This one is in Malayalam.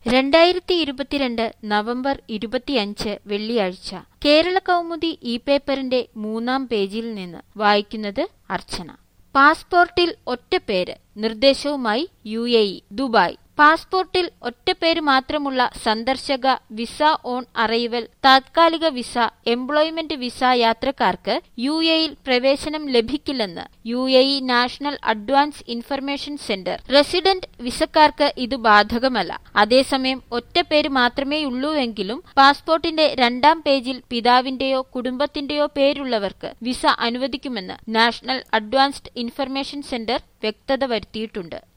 രണ്ടായിരത്തി ഇരുപത്തിരണ്ട് നവംബർ ഇരുപത്തിയഞ്ച് വെള്ളിയാഴ്ച കേരള കൗമുദി ഇ പേപ്പറിന്റെ മൂന്നാം പേജിൽ നിന്ന് വായിക്കുന്നത് അർച്ചന പാസ്പോർട്ടിൽ ഒറ്റപ്പേര് നിർദ്ദേശവുമായി യു എ ഇ ദുബായ് പാസ്പോർട്ടിൽ ഒറ്റപ്പേര് മാത്രമുള്ള സന്ദർശക വിസ ഓൺ അറൈവൽ താത്കാലിക വിസ എംപ്ലോയ്മെന്റ് വിസ യാത്രക്കാർക്ക് യു എയിൽ പ്രവേശനം ലഭിക്കില്ലെന്ന് U A E national advance information centre resident വിസക്കാർക്ക് ഇത് ബാധകമല്ല അതേസമയം ഒറ്റപ്പേര് മാത്രമേയുള്ളൂവെങ്കിലും പാസ്പോർട്ടിന്റെ രണ്ടാം പേജിൽ പിതാവിന്റെയോ കുടുംബത്തിന്റെയോ പേരുള്ളവർക്ക് വിസ അനുവദിക്കുമെന്ന് നാഷണൽ അഡ്വാൻസ്ഡ് ഇൻഫർമേഷൻ സെന്റർ വ്യക്തത വരുത്തിയിട്ടുണ്ട്